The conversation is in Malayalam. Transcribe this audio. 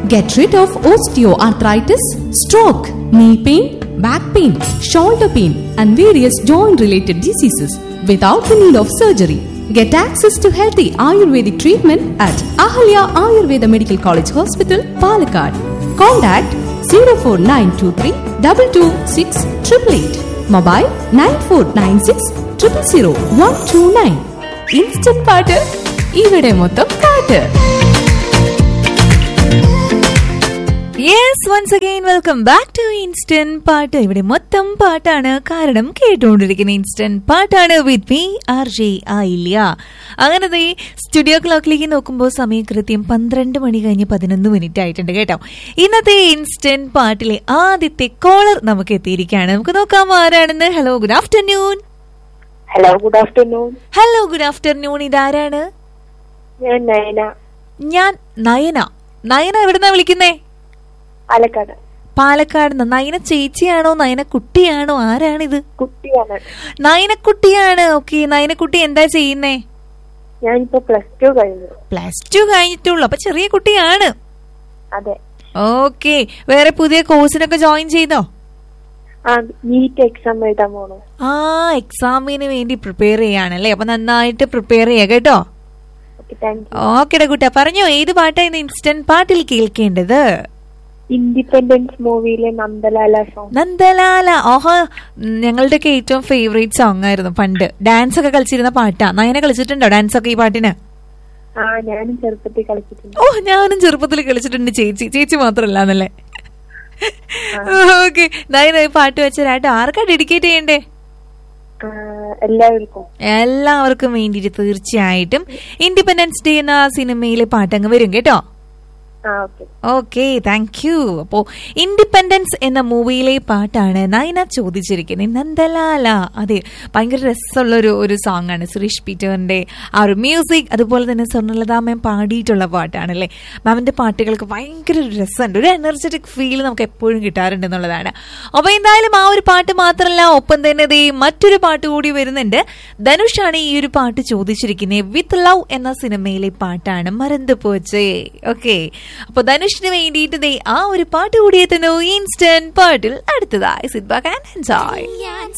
Get rid of osteoarthritis, stroke, knee pain, back pain, shoulder pain, and various joint related diseases without the need of surgery. Get access to healthy Ayurvedic treatment at Ahalya Ayurveda Medical College Hospital, Palakkad. Contact 04923 226 888. Mobile 9496 000 129. Instant പാട്ട് ഇവിടെ മൊത്തം പാട്ട് yes once again welcome back to instant പാട്ട് ഇവിടെ മൊത്തം പാട്ടാണ് കാരണം കേട്ടുകൊണ്ടിരിക്കുന്ന ഇൻസ്റ്റന്റ് പാട്ടാണ് വിത്ത് മീ ആർ ജെ ആയില്ല അങ്ങനെ ദേ സ്റ്റുഡിയോ ക്ലോക്കിലേക്ക് നോക്കുമ്പോൾ സമയം കൃത്യം പന്ത്രണ്ട് മണി കഴിഞ്ഞ് പതിനൊന്ന് മിനിറ്റ് ആയിട്ടുണ്ട് കേട്ടോ ഇന്നത്തെ ഇൻസ്റ്റന്റ് പാട്ടിലെ ആദ്യത്തെ കോളർ നമുക്ക് എത്തിയിരിക്കുകയാണ് നമുക്ക് നോക്കാം ആരാണെന്ന് hello good afternoon hello good afternoon hello good afternoon ഇതാരാണ് ഞാൻ നയന ഞാൻ നയന നയന എവിടുന്നാ വിളിക്കുന്നേ പാലക്കാട് പാലക്കാട് നിന്ന് നയന ചേച്ചിയാണോ നയന കുട്ടിയാണോ ആരാണിത് കുട്ടിയാണ് നയനക്കുട്ടിയാണ് ഓക്കെ നയനക്കുട്ടി എന്താ ചെയ്യുന്നേ ഞാനിപ്പോ പ്ലസ് ടു കഴിഞ്ഞു പ്ലസ് ടു കഴിഞ്ഞിട്ടുള്ളൂ അപ്പൊ ചെറിയ കുട്ടിയാണ് അതെ ഓക്കെ വേറെ പുതിയ കോഴ്സിനൊക്കെ ജോയിൻ ചെയ്തോ ആ നീറ്റ് എക്സാം എഴുതാൻ പോണു ആ എക്സാമിന് വേണ്ടി പ്രിപ്പയർ ചെയ്യാണല്ലേ അപ്പൊ നന്നായിട്ട് പ്രിപ്പയർ ചെയ്യാ കേട്ടോ ഓക്കെ താങ്ക് യു ഓക്കെടാ കുട്ടാ പറഞ്ഞോ ഏത് പാട്ടാ ഇന്ന് ഇൻസ്റ്റന്റ് പാട്ടിൽ കേൾക്കേണ്ടത് ഇൻഡിപെൻഡൻസ് മൂവിയിലെ നന്ദലാല സോങ് നന്ദലാല ഓഹോ ഞങ്ങളുടെയൊക്കെ ഏറ്റവും ഫേവറേറ്റ് സോങ് ആയിരുന്നു പണ്ട് ഡാൻസ് ഒക്കെ കളിച്ചിരുന്ന പാട്ടാ നയന കളിച്ചിട്ടുണ്ടോ ഡാൻസ് ഒക്കെ ഈ പാട്ടിന് ആ ഞാനും ചെറുപ്പത്തിൽ കളിച്ചിട്ടുണ്ട് ഓ ഞാനും ചെറുപ്പത്തിൽ കളിച്ചിട്ടുണ്ട് ചേച്ചി ചേച്ചി മാത്രല്ല എന്നല്ലേ ഓക്കെ നയന ഈ പാട്ട് വെച്ചരായിട്ട് ആർക്കാ ഡെഡിക്കേറ്റ് ചെയ്യണ്ടേ ആ, എല്ലാവർക്കും എല്ലാവർക്കും വേണ്ടിയിട്ട് തീർച്ചയായിട്ടും ഇൻഡിപെൻഡൻസ് ഡേ എന്ന സിനിമയിലെ പാട്ടങ്ങ് വരും കേട്ടോ ആ ഓക്കെ ഓക്കെ താങ്ക് യു അപ്പോ ഇൻഡിപെൻഡൻസ് എന്ന മൂവിയിലെ പാട്ടാണ് നയന ചോദിച്ചിരിക്കുന്നത് നന്ദലാല അതെ ഭയങ്കര രസമുള്ള ഒരു ഒരു സോങ് ആണ് സുരേഷ് പീറ്ററിന്റെ ആ ഒരു മ്യൂസിക് അതുപോലെ തന്നെ സ്വർണ്ണലതാ മാം പാടിയിട്ടുള്ള പാട്ടാണ് അല്ലേ മാമിന്റെ പാട്ടുകൾക്ക് ഭയങ്കര ഒരു രസമുണ്ട് ഒരു എനർജറ്റിക് ഫീൽ നമുക്ക് എപ്പോഴും കിട്ടാറുണ്ട് എന്നുള്ളതാണ് അപ്പൊ എന്തായാലും ആ ഒരു പാട്ട് മാത്രമല്ല ഒപ്പം തന്നെ ദേ മറ്റൊരു പാട്ട് കൂടി വരുന്നുണ്ട് ധനുഷാണ് ഈ ഒരു പാട്ട് ചോദിച്ചിരിക്കുന്നത് വിത്ത് ലവ് എന്ന സിനിമയിലെ പാട്ടാണ് മറന്നു പോച്ചേ ഓക്കെ അപ്പൊ ധനുഷിന് വേണ്ടിയിട്ട് ദേ ആ ഒരു പാട്ട് കൂടി എത്തുന്നു ഇൻസ്റ്റന്റ് പാട്ടിൽ അടുത്തതായി സിറ്റ് ബാക്ക് ആൻഡ് എൻജോയ് ഞാൻ